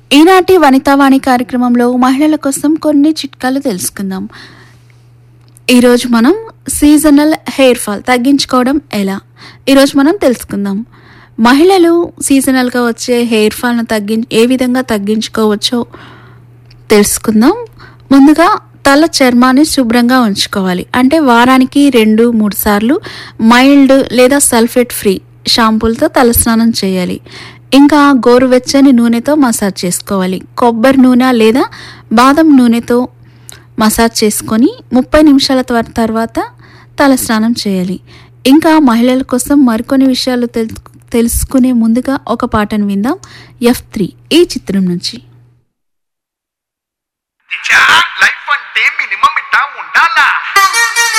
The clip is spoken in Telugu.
ఈనాటి వనితావాణి కార్యక్రమంలో మహిళల కోసం కొన్ని చిట్కాలు తెలుసుకుందాం ఈరోజు మనం సీజనల్ హెయిర్ ఫాల్ తగ్గించుకోవడం ఎలా ఈరోజు మనం తెలుసుకుందాం మహిళలు సీజనల్గా వచ్చే హెయిర్ ఫాల్ను తగ్గి ఏ విధంగా తగ్గించుకోవచ్చో తెలుసుకుందాం ముందుగా తల చర్మాన్ని శుభ్రంగా ఉంచుకోవాలి అంటే వారానికి రెండు మూడు సార్లు మైల్డ్ లేదా సల్ఫేట్ ఫ్రీ షాంపూలతో తలస్నానం చేయాలి ఇంకా గోరువెచ్చని నూనెతో మసాజ్ చేసుకోవాలి కొబ్బరి నూనె లేదా బాదం నూనెతో మసాజ్ చేసుకొని ముప్పై నిమిషాల త్వర- తర్వాత తలస్నానం చేయాలి ఇంకా మహిళల కోసం మరికొన్ని విషయాలు తెలు తెలుసుకునే ముందుగా ఒక పాటను విందాం ఎఫ్ త్రీ ఈ చిత్రం నుంచి లైఫ్ అంటే మినిమం ఇట్టా ఉండాలా